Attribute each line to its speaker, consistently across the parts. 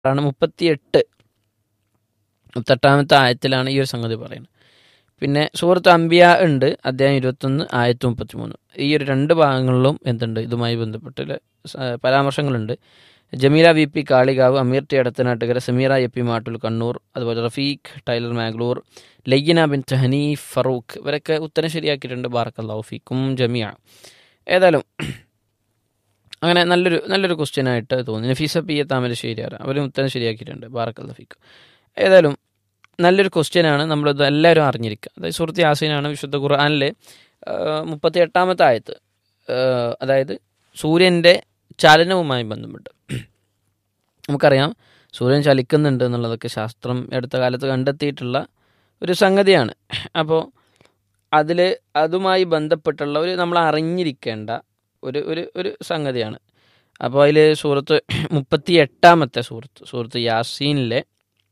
Speaker 1: ആണ് മുപ്പത്തിയെട്ട് മുപ്പത്തെട്ടാമത്തെ ആയത്തിലാണ് ഈ ഒരു സംഗതി പറയുന്നത് പിന്നെ സൂറത്ത് അംബിയ ഉണ്ട് അധ്യായം ഇരുപത്തൊന്ന് ആയത്ത് മുപ്പത്തിമൂന്ന് ഈ ഒരു രണ്ട് ഭാഗങ്ങളിലും എന്തുണ്ട് ഇതുമായി ബന്ധപ്പെട്ട് സ- പരാമർശങ്ങളുണ്ട് Jameela V P Kalikavu Ameer T Edathanattukara Sameera A P Mattool Kannur അതുപോലെ റഫീഖ് ടൈലർ മാഗ്ലൂർ ലയ്യന ബിൻ ഹനീഫ് ഫറൂഖ് ഇവരൊക്കെ ഉത്തരം ശരിയാക്കിയിട്ടുണ്ട് ബാർക്കല്ലാഹു ഫീക്കും ജമിയ ഏതായാലും അങ്ങനെ നല്ലൊരു നല്ലൊരു ക്വസ്റ്റ്യൻ ആയിട്ട് തോന്നി നഫീസ പി എ താമരശ്ശേരി അവരും ഉത്തരം ശരിയാക്കിയിട്ടുണ്ട് ബാറക്കല്ലാഹു ഫീക്കും ഏതായാലും നല്ലൊരു ക്വസ്റ്റ്യൻ ആണ് നമ്മളിത് എല്ലാവരും അറിഞ്ഞിരിക്കുക അതായത് സുഹൃത്ത് യാസീനാണ് വിശുദ്ധ ഖുർആാനിലെ മുപ്പത്തി എട്ടാമത്തെ ആയത്ത് ആ, അതായത് സൂര്യൻ്റെ ചലനവുമായി ബന്ധപ്പെട്ട് നമുക്കറിയാം സൂര്യൻ ചലിക്കുന്നുണ്ട് എന്നുള്ളതൊക്കെ ശാസ്ത്രം അടുത്ത കാലത്ത് കണ്ടെത്തിയിട്ടുള്ള ഒരു സംഗതിയാണ് അപ്പോൾ അതിൽ അതുമായി ബന്ധപ്പെട്ടുള്ള ഒരു നമ്മൾ അറിഞ്ഞിരിക്കേണ്ട ഒരു ഒരു ഒരു സംഗതിയാണ് അപ്പോൾ അതിൽ സൂറത്ത് മുപ്പത്തി എട്ടാമത്തെ സൂറത്ത് സൂറത്ത് യാസീനിലെ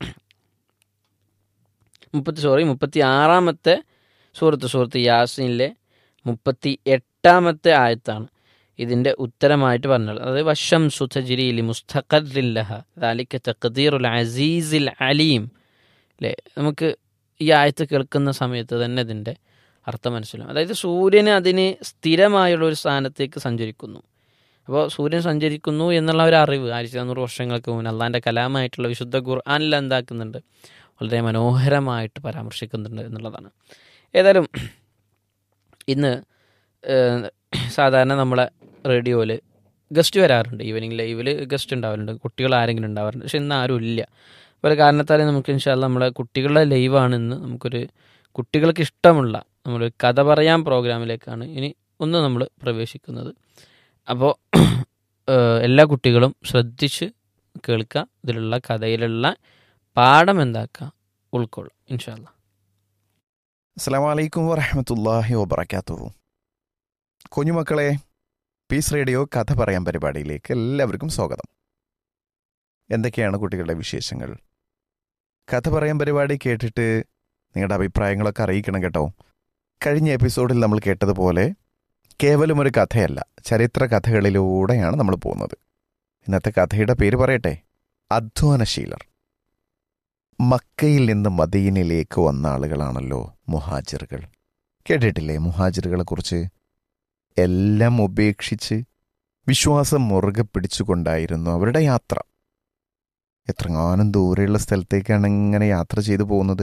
Speaker 1: മുപ്പത്തി സോറി മുപ്പത്തി ആറാമത്തെ സൂറത്ത് സൂറത്ത് യാസീനിലെ മുപ്പത്തി എട്ടാമത്തെ ആയത്താണ് ഇതിൻ്റെ ഉത്തരമായിട്ട് പറഞ്ഞത് അതായത് വശം സുധജിരിലി മുസ്തഖറില്ലഹ ദാലിക്ക തഖദീറുൽ അസീസിൽ അലീം അല്ലേ നമുക്ക് ഈ ആയത്ത് കേൾക്കുന്ന സമയത്ത് തന്നെ ഇതിൻ്റെ അർത്ഥം മനസ്സിലാവും അതായത് സൂര്യന് അതിന് സ്ഥിരമായുള്ള ഒരു സ്ഥാനത്തേക്ക് സഞ്ചരിക്കുന്നു അപ്പോൾ സൂര്യൻ സഞ്ചരിക്കുന്നു എന്നുള്ള ഒരു അറിവ് ആയിരത്തി നാനൂറ് വർഷങ്ങൾക്ക് മുന്നേ അള്ളാൻ്റെ കലാമായിട്ടുള്ള വിശുദ്ധ ഖുർആാനിൽ എന്താക്കുന്നുണ്ട് വളരെ മനോഹരമായിട്ട് പരാമർശിക്കുന്നുണ്ട് എന്നുള്ളതാണ് ഏതായാലും ഇന്ന് ഏഹ്, സാധാരണ നമ്മളെ റേഡിയോയിൽ ഗസ്റ്റ് വരാറുണ്ട് ഈവനിങ് ലൈവിൽ ഗസ്റ്റ് ഉണ്ടാവാറുണ്ട് കുട്ടികൾ ആരെങ്കിലും ഉണ്ടാവാറുണ്ട് പക്ഷെ ഇന്ന് ആരും ഇല്ല പല കാരണത്താൽ നമുക്ക് ഇൻഷാല്ല നമ്മളെ കുട്ടികളുടെ ലൈവാണ് ഇന്ന് നമുക്കൊരു കുട്ടികൾക്ക് ഇഷ്ടമുള്ള നമ്മൾ കഥ പറയാൻ പ്രോഗ്രാമിലേക്കാണ് ഇനി ഒന്ന് നമ്മൾ പ്രവേശിക്കുന്നത് അപ്പോൾ എല്ലാ കുട്ടികളും ശ്രദ്ധിച്ച് കേൾക്കുക ഇതിലുള്ള കഥയിലുള്ള പാഠം എന്താക്കുക ഉൾക്കൊള്ളും ഇൻഷാല്ല
Speaker 2: അസ്സാം വലൈക്കും വറഹമത്തല്ലാഹി വബർക്കാത്തുഹു കുഞ്ഞുമക്കളെ പീസ് റേഡിയോ കഥ പറയാൻ പരിപാടിയിലേക്ക് എല്ലാവർക്കും സ്വാഗതം എന്തൊക്കെയാണ് കുട്ടികളുടെ വിശേഷങ്ങൾ കഥ പറയാൻ പരിപാടി കേട്ടിട്ട് നിങ്ങളുടെ അഭിപ്രായങ്ങളൊക്കെ അറിയിക്കണം കേട്ടോ കഴിഞ്ഞ എപ്പിസോഡിൽ നമ്മൾ കേട്ടതുപോലെ കേവലം ഒരു കഥയല്ല ചരിത്ര കഥകളിലൂടെയാണ് നമ്മൾ പോകുന്നത് ഇന്നത്തെ കഥയുടെ പേര് പറയട്ടെ അധ്വാനശീലർ മക്കയിൽ നിന്ന് മദീനിലേക്ക് വന്ന ആളുകളാണല്ലോ മുഹാജിറുകൾ കേട്ടിട്ടില്ലേ മുഹാജിറുകളെ കുറിച്ച് എല്ലാം ഉപേക്ഷിച്ച് വിശ്വാസം മുറുകെ പിടിച്ചുകൊണ്ടായിരുന്നു അവരുടെ യാത്ര എത്രങ്ങാനും ദൂരെയുള്ള സ്ഥലത്തേക്കാണ് ഇങ്ങനെ യാത്ര ചെയ്തു പോകുന്നത്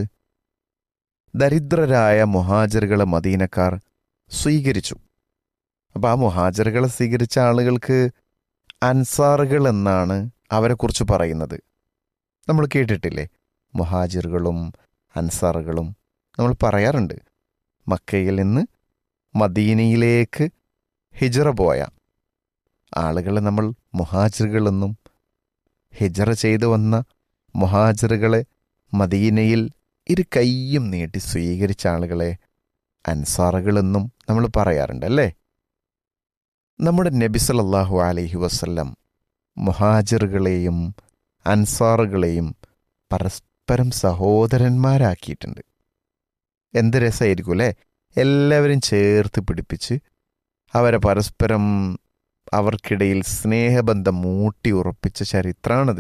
Speaker 2: ദരിദ്രരായ മുഹാജിറുകളെ മദീനക്കാർ സ്വീകരിച്ചു അപ്പോൾ ആ മുഹാജിറുകളെ സ്വീകരിച്ച ആളുകൾക്ക് അൻസാറുകൾ എന്നാണ് അവരെക്കുറിച്ച് പറയുന്നത് നമ്മൾ കേട്ടിട്ടില്ലേ മുഹാജിറുകളും അൻസാറുകളും നമ്മൾ പറയാറുണ്ട് മക്കയിൽ നിന്ന് മദീനയിലേക്ക് ഹിജറ പോയ ആളുകളെ നമ്മൾ മുഹാജിറുകളെന്നും ഹിജറ ചെയ്തു വന്ന മുഹാജിറുകളെ മദീനയിൽ ഇരു കൈയും നീട്ടി സ്വീകരിച്ച ആളുകളെ അൻസാറുകളെന്നും നമ്മൾ പറയാറുണ്ട് അല്ലേ നമ്മുടെ നബി സല്ലല്ലാഹു അലൈഹി വസല്ലം മുഹാജിറുകളെയും അൻസാറുകളെയും പരസ്പരം സഹോദരന്മാരാക്കിയിട്ടുണ്ട് എന്ത് രസമായിരിക്കും അല്ലേ എല്ലാവരും ചേർത്ത് പിടിപ്പിച്ച് അവരെ പരസ്പരം അവർക്കിടയിൽ സ്നേഹബന്ധം മൂട്ടി ഉറപ്പിച്ച ചരിത്രമാണത്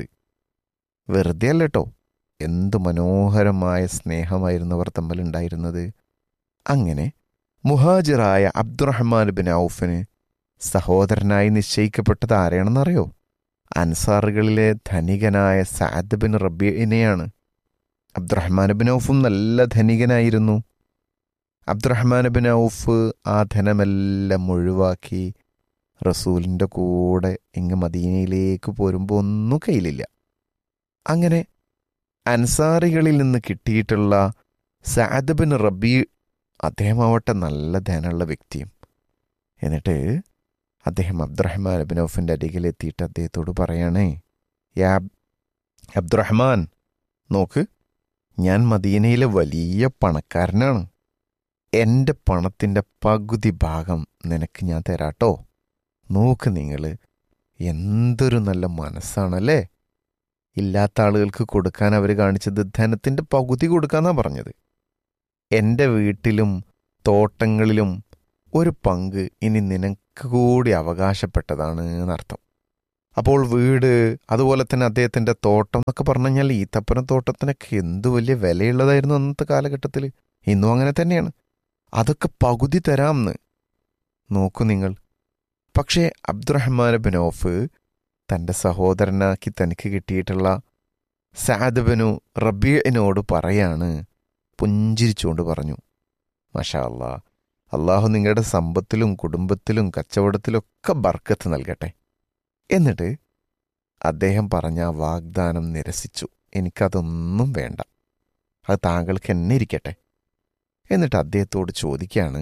Speaker 2: വെറുതെ അല്ല കേട്ടോ എന്തു മനോഹരമായ സ്നേഹമായിരുന്നു അവർ തമ്മിലുണ്ടായിരുന്നത് അങ്ങനെ മുഹാജിറായ അബ്ദുറഹ്മാൻ ബിൻ ഔഫിന് സഹോദരനായി നിശ്ചയിക്കപ്പെട്ടത് ആരെയാണെന്നറിയോ അൻസാറുകളിലെ ധനികനായ സാദ് ബിൻ റബീനെയാണ് അബ്ദുറഹ്മാൻ ബിൻ ഔഫും നല്ല ധനികനായിരുന്നു അബ്ദുറഹ്മാൻ ബിൻ ഔഫ് ആ ധനമെല്ലാം ഒഴിവാക്കി റസൂലിൻ്റെ കൂടെ ഇങ്ങ് മദീനയിലേക്ക് പോരുമ്പോൾ ഒന്നും കയ്യിലില്ല അങ്ങനെ അൻസാറികളിൽ നിന്ന് കിട്ടിയിട്ടുള്ള സാദ് ബിൻ റബി അദ്ദേഹമാവട്ടെ നല്ല ധനമുള്ള വ്യക്തിയും എന്നിട്ട് അദ്ദേഹം അബ്ദുറഹ്മാൻ ബിൻ ഔഫിൻ്റെ അരികിലെത്തിയിട്ട് അദ്ദേഹത്തോട് പറയണേ യാ അബ്ദുറഹ്മാൻ നോക്ക് ഞാൻ മദീനയിലെ വലിയ പണക്കാരനാണ് എൻ്റെ പണത്തിൻ്റെ പകുതി ഭാഗം നിനക്ക് ഞാൻ തരാട്ടോ നോക്ക് നിങ്ങൾ എന്തൊരു നല്ല മനസ്സാണല്ലേ ഇല്ലാത്ത ആളുകൾക്ക് കൊടുക്കാൻ അവർ കാണിച്ചത് ധനത്തിൻ്റെ പകുതി കൊടുക്കാന്നാണ് പറഞ്ഞത് എൻ്റെ വീട്ടിലും തോട്ടങ്ങളിലും ഒരു പങ്ക് ഇനി നിനക്ക് കൂടി അവകാശപ്പെട്ടതാണ് എന്നർത്ഥം അപ്പോൾ വീട് അതുപോലെ തന്നെ അദ്ദേഹത്തിൻ്റെ തോട്ടം എന്നൊക്കെ പറഞ്ഞു കഴിഞ്ഞാൽ ഈത്തപ്പന തോട്ടത്തിനൊക്കെ എന്ത് വലിയ വിലയുള്ളതായിരുന്നു അന്നത്തെ കാലഘട്ടത്തിൽ ഇന്നും അങ്ങനെ തന്നെയാണ് അതൊക്കെ പകുതി തരാമെന്ന് നോക്കൂ നിങ്ങൾ പക്ഷേ അബ്ദുറഹ്മാൻ ബിൻ ഔഫ് തൻ്റെ സഹോദരനാക്കി തനിക്ക് കിട്ടിയിട്ടുള്ള സാദ് ബനു റബീനോട് പറയാണ് പുഞ്ചിരിച്ചുകൊണ്ട് പറഞ്ഞു മഷാ അല്ലാ അള്ളാഹു നിങ്ങളുടെ സമ്പത്തിലും കുടുംബത്തിലും കച്ചവടത്തിലൊക്കെ ബർക്കത്ത് നൽകട്ടെ എന്നിട്ട് അദ്ദേഹം പറഞ്ഞ ആ വാഗ്ദാനം നിരസിച്ചു എനിക്കതൊന്നും വേണ്ട അത് താങ്കൾക്ക് എന്നെ ഇരിക്കട്ടെ എന്നിട്ട് അദ്ദേഹത്തോട് ചോദിക്കുകയാണ്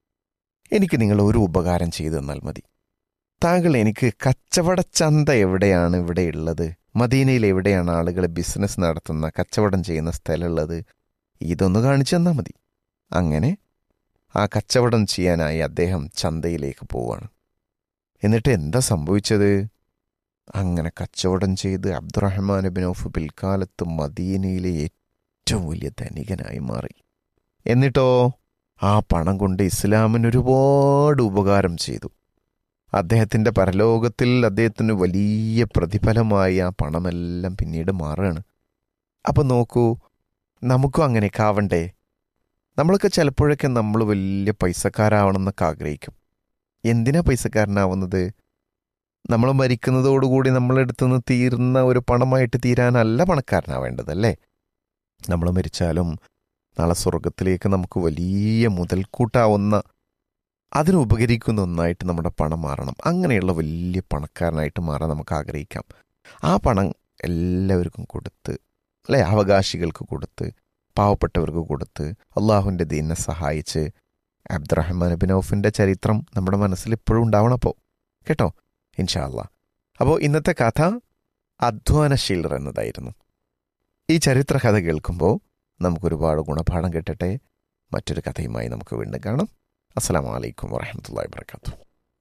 Speaker 2: എനിക്ക് നിങ്ങൾ ഒരു ഉപകാരം ചെയ്തു തന്നാൽ മതി താങ്കൾ എനിക്ക് കച്ചവട ചന്ത എവിടെയാണ് ഇവിടെ ഉള്ളത് മദീനയിൽ എവിടെയാണ് ആളുകൾ ബിസിനസ് നടത്തുന്ന കച്ചവടം ചെയ്യുന്ന സ്ഥലമുള്ളത് ഇതൊന്ന് കാണിച്ചു തന്നാൽ മതി അങ്ങനെ ആ കച്ചവടം ചെയ്യാനായി അദ്ദേഹം ചന്തയിലേക്ക് പോവാണ് എന്നിട്ട് എന്താ സംഭവിച്ചത് അങ്ങനെ കച്ചവടം ചെയ്ത് അബ്ദുറഹ്മാൻ ബിൻ ഔഫ് പിൽക്കാലത്ത് മദീനയിലെ ഏറ്റവും വലിയ ധനികനായി മാറി എന്നിട്ടോ ആ പണം കൊണ്ട് ഇസ്ലാമിന് ഒരുപാട് ഉപകാരം ചെയ്തു അദ്ദേഹത്തിൻ്റെ പരലോകത്തിൽ അദ്ദേഹത്തിന് വലിയ പ്രതിഫലമായി ആ പണമെല്ലാം പിന്നീട് മാറുകയാണ് അപ്പം നോക്കൂ നമുക്കും അങ്ങനെയൊക്കെ ആവണ്ടേ നമ്മളൊക്കെ ചിലപ്പോഴൊക്കെ നമ്മൾ വലിയ പൈസക്കാരാവണമെന്നൊക്കെ ആഗ്രഹിക്കും എന്തിനാ പൈസക്കാരനാവുന്നത് നമ്മൾ മരിക്കുന്നതോടുകൂടി നമ്മളെടുത്തുനിന്ന് തീർന്ന ഒരു പണമായിട്ട് തീരാനല്ല പണക്കാരനാവേണ്ടത് അല്ലേ നമ്മൾ മരിച്ചാലും നാളെ സ്വർഗത്തിലേക്ക് നമുക്ക് വലിയ മുതൽക്കൂട്ടാവുന്ന അതിന് ഉപകരിക്കുന്ന ഒന്നായിട്ട് നമ്മുടെ പണം മാറണം അങ്ങനെയുള്ള വലിയ പണക്കാരനായിട്ട് മാറാൻ നമുക്ക് ആഗ്രഹിക്കാം ആ പണം എല്ലാവർക്കും കൊടുത്ത് അല്ലേ അവകാശികൾക്ക് കൊടുത്ത് പാവപ്പെട്ടവർക്ക് കൊടുത്ത് അള്ളാഹുവിൻ്റെ ദീനെ സഹായിച്ച് അബ്ദുറഹ്മാൻ ബിൻ ഔഫിൻ്റെ ചരിത്രം നമ്മുടെ മനസ്സിൽ ഇപ്പോഴും ഉണ്ടാവണപ്പോൾ കേട്ടോ ഇൻഷാ അല്ലാ അപ്പോൾ ഇന്നത്തെ കഥ അധ്വാനശീലർ എന്നതായിരുന്നു ഈ ചരിത്ര കഥ കേൾക്കുമ്പോൾ നമുക്കൊരുപാട് ഗുണപാഠം കിട്ടട്ടെ മറ്റൊരു കഥയുമായി നമുക്ക് വീണ്ടും കാണാം അസ്സാം വലൈക്കും വാഹമത്തല്ലാ വാത്തു